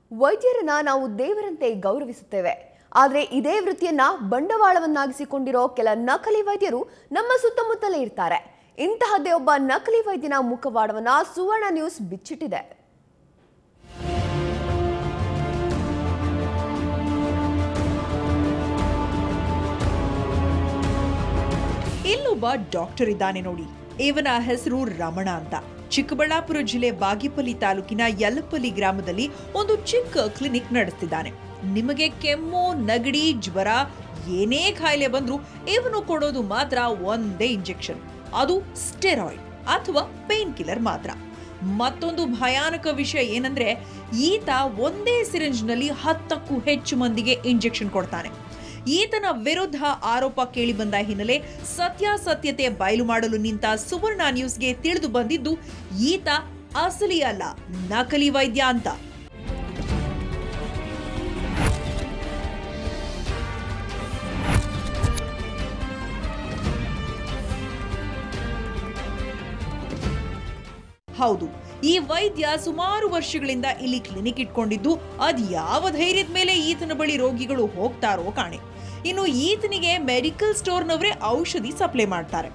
ವೈದ್ಯರನ್ನ ನಾವು ದೇವರಂತೆ ಗೌರವಿಸುತ್ತೇವೆ ಆದರೆ ಇದೇ ವೃತ್ತಿಯನ್ನ ಬಂಡವಾಳವನ್ನಾಗಿಸಿಕೊಂಡಿರೋ ಕೆಲ ನಕಲಿ ವೈದ್ಯರು ನಮ್ಮ ಸುತ್ತಮುತ್ತಲೇ ಇರ್ತಾರೆ ಇಂತಹದ್ದೇ ಒಬ್ಬ ನಕಲಿ ವೈದ್ಯನ ಮುಖವಾಡವನ್ನ ಸುವರ್ಣ ನ್ಯೂಸ್ ಬಿಚ್ಚಿಟ್ಟಿದೆ ಇಲ್ಲೊಬ್ಬ ಡಾಕ್ಟರ್ ಇದ್ದಾನೆ ನೋಡಿ ಇವನ ಹೆಸರು ರಮಣ ಅಂತ ಚಿಕ್ಕಬಳ್ಳಾಪುರ ಜಿಲ್ಲೆ ಬಾಗೇಪಲ್ಲಿ ತಾಲೂಕಿನ ಯಲ್ಲಪಲ್ಲಿ ಗ್ರಾಮದಲ್ಲಿ ಒಂದು ಚಿಕ್ಕ ಕ್ಲಿನಿಕ್ ನಡೆಸ್ತಿದ್ದಾನೆ ನಿಮಗೆ ಕೆಮ್ಮು ನಗಡಿ ಜ್ವರ ಏನೇ ಕಾಯಿಲೆ ಬಂದ್ರೂ ಇವನು ಕೊಡೋದು ಮಾತ್ರ ಒಂದೇ ಇಂಜೆಕ್ಷನ್ ಅದು ಸ್ಟೆರಾಯ್ಡ್ ಅಥವಾ ಪೇನ್ ಕಿಲ್ಲರ್ ಮಾತ್ರ ಮತ್ತೊಂದು ಭಯಾನಕ ವಿಷಯ ಏನಂದ್ರೆ ಈತ ಒಂದೇ ಸಿರಿಂಜ್ನಲ್ಲಿ ಹತ್ತಕ್ಕೂ ಹೆಚ್ಚು ಮಂದಿಗೆ ಇಂಜೆಕ್ಷನ್ ಕೊಡ್ತಾನೆ ಈತನ ವಿರುದ್ಧ ಆರೋಪ ಕೇಳಿಬಂದ ಹಿನ್ನೆಲೆ ಸತ್ಯಾಸತ್ಯತೆ ಬಯಲು ಮಾಡಲು ನಿಂತ ಸುವರ್ಣ ನ್ಯೂಸ್ಗೆ ತಿಳಿದು ಬಂದಿದ್ದು ಈತ ಅಸಲಿ ಅಲ್ಲ ನಕಲಿ ವೈದ್ಯ ಅಂತ ಹೌದು ಈ ವೈದ್ಯ ಸುಮಾರು ವರ್ಷಗಳಿಂದ ಇಲ್ಲಿ ಕ್ಲಿನಿಕ್ ಇಟ್ಕೊಂಡಿದ್ದು ಅದ್ ಯಾವ ಧೈರ್ಯದ ಮೇಲೆ ಈತನ ಬಳಿ ರೋಗಿಗಳು ಹೋಗ್ತಾರೋ ಕಾಣೆ ಇನ್ನು ಈತನಿಗೆ ಮೆಡಿಕಲ್ ಸ್ಟೋರ್ನವರೇ ಔಷಧಿ ಸಪ್ಲೈ ಮಾಡ್ತಾರೆ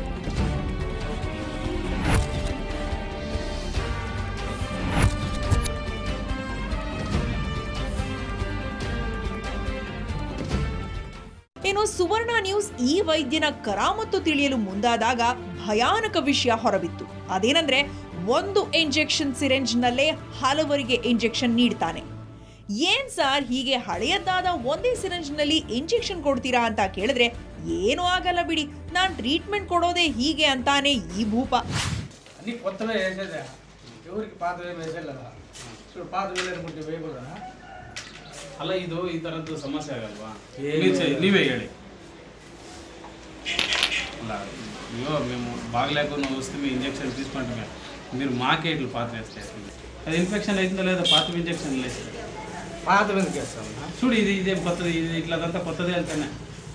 ಇನ್ನು ಸುವರ್ಣ ನ್ಯೂಸ್ ಈ ವೈದ್ಯನ ಕರಾಮತ್ತು ತಿಳಿಯಲು ಮುಂದಾದಾಗ ಭಯಾನಕ ವಿಷಯ ಹೊರಬಿತ್ತು ಅದೇನಂದ್ರೆ ಒಂದು ಇಂಜೆಕ್ಷನ್ ಸಿರೆಂಜ್ನಲ್ಲೇ ಹಲವರಿಗೆ ಇಂಜೆಕ್ಷನ್ ನೀಡ್ತಾನೆ ಏನ್ ಸರ್ ಹೀಗೆ ಹಳೆಯದಾದ ಒಂದೇ ಸಿರೆಂಜ್ನಲ್ಲಿ ಇಂಜೆಕ್ಷನ್ ಕೊಡ್ತೀರಾ ಅಂತ ಕೇಳಿದ್ರೆ ಏನೂ ಆಗಲ್ಲ ಬಿಡಿ ನಾನ್ ಟ್ರೀಟ್ಮೆಂಟ್ ಕೊಡೋದೇ ಹೀಗೆ ಅಂತಾನೆ ಈ ಭೂಪ అన్ని కొత్తవే వేసేదే ఎవరికి పాతవే వేసేలేదా చూడు పాతవే లేకుంటే వేయకూడదా ಅಲ್ಲ ಇದು ಈ ಥರದ್ದು ಸಮಸ್ಯೆ ಆಗಲ್ವಾ ಏನು ನೀವು ಚೆ- ಇಲ್ಲ. ನೀವೇ ಹೇಳಿ అಲ್ಲ అయ్యో మేము బాగలేకుండా వస్తే మీ ఇంజక్షన్ తీసుకుంటామే మీరు మాకే ఇట్లా పాత వేస్తే అది ఇన్ఫెక్షన్ అవుతుందా లేదా పాత ఇంజక్షన్ లేదు పాతవి ఎందుకు వేస్తామన్నా చూడు ఇది ఇదేం కొత్తది ఇది ఇట్లాదంతా కొత్తదే అంతేనే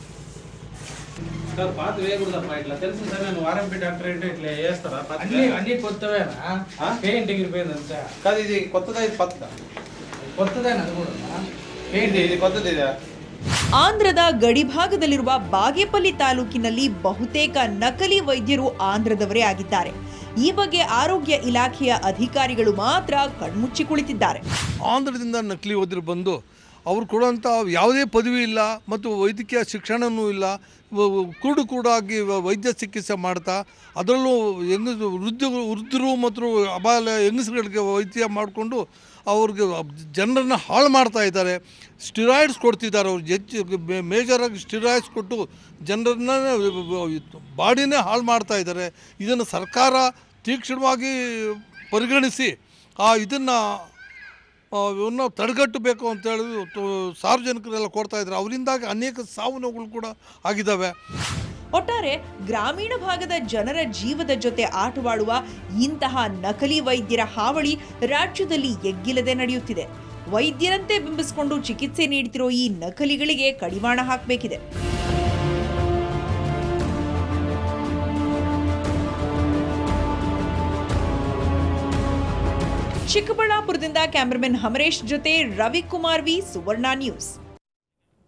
సార్ పాత వేయకూడదప్ప ఇట్లా తెలుసు సార్ నేను ఆర్ఎంపీ డాక్టర్ అంటే ఇట్లా వేస్తారా పాత అన్ని అన్ని కొత్తవేనా ఆ? పెయింట్ ఎగిరిపోయింది అంతా కాదు ఇది కొత్తదా ఇది పాతదా కొత్తదేనా అది కూడా ఏంటి ఇది కొత్తది ఇదా ಆಂಧ್ರದ ಗಡಿಭಾಗದಲ್ಲಿರುವ ಬಾಗೇಪಲ್ಲಿ ತಾಲೂಕಿನಲ್ಲಿ ಬಹುತೇಕ ನಕಲಿ ವೈದ್ಯರು ಆಂಧ್ರದವರೇ ಆಗಿದ್ದಾರೆ ಈ ಬಗ್ಗೆ ಆರೋಗ್ಯ ಇಲಾಖೆಯ ಅಧಿಕಾರಿಗಳು ಮಾತ್ರ ಕಣ್ಮುಚ್ಚಿ ಕುಳಿತಿದ್ದಾರೆ ಆಂಧ್ರದಿಂದ ನಕಲಿ ವೈದ್ಯರು ಬಂದು ಅವರು ಕೊಡುವಂಥ ಯಾವುದೇ ಪದವಿ ಇಲ್ಲ ಮತ್ತು ವೈದ್ಯಕೀಯ ಶಿಕ್ಷಣವೂ ಇಲ್ಲ ವ- ವ- ಕುರುಡು ಕುರುಡಾಗಿ ವ- ವೈದ್ಯ ಚಿಕಿತ್ಸೆ ಮಾಡ್ತಾ ಅದರಲ್ಲೂ ಹೆಂಗಸು ವೃದ್ಧ ವೃದ್ಧರು ಮತ್ತು ಅಬಾಲ ಹೆಂಗಸುಗಳಿಗೆ ವೈದ್ಯ ಮಾಡಿಕೊಂಡು ಅವ್ರಿಗೆ ಜನರನ್ನ ಹಾಳು ಮಾಡ್ತಾ ಇದ್ದಾರೆ ಸ್ಟಿರಾಯ್ಡ್ಸ್ ಕೊಡ್ತಿದ್ದಾರೆ ಅವ್ರು ಹೆಚ್ಚು ಮೇಜರಾಗಿ ಸ್ಟಿರಾಯ್ಡ್ಸ್ ಕೊಟ್ಟು ಜನರನ್ನ ಬಾಡಿನೇ ಹಾಳು ಮಾಡ್ತಾ ಇದ್ದಾರೆ ಇದನ್ನು ಸರ್ಕಾರ ತೀಕ್ಷ್ಣವಾಗಿ ಪರಿಗಣಿಸಿ ಆ ಇದನ್ನು ಇವನ್ನ ತಡೆಗಟ್ಟಬೇಕು ಅಂತ ಹೇಳಿ ತು- ಸಾರ್ವಜನಿಕರೆಲ್ಲ ಕೊಡ್ತಾ ಇದ್ದಾರೆ ಅವರಿಂದಾಗಿ ಅನೇಕ ಸಾವು ನೋವುಗಳು ಕೂಡ ಆಗಿದ್ದಾವೆ ಒಟ್ಟಾರೆ ಗ್ರಾಮೀಣ ಭಾಗದ ಜನರ ಜೀವದ ಜೊತೆ ಆಟವಾಡುವ ಇಂತಹ ನಕಲಿ ವೈದ್ಯರ ಹಾವಳಿ ರಾಜ್ಯದಲ್ಲಿ ಎಗ್ಗಿಲ್ಲದೆ ನಡೆಯುತ್ತಿದೆ ವೈದ್ಯರಂತೆ ಬಿಂಬಿಸಿಕೊಂಡು ಚಿಕಿತ್ಸೆ ನೀಡುತ್ತಿರೋ ಈ ನಕಲಿಗಳಿಗೆ ಕಡಿವಾಣ ಹಾಕಬೇಕಿದೆ ಚಿಕ್ಕಬಳ್ಳಾಪುರದಿಂದ ಕ್ಯಾಮರಾಮನ್ ಹಮರೇಶ್ ಜೊತೆ ರವಿಕುಮಾರ್ ವಿ ಸುವರ್ಣ ನ್ಯೂಸ್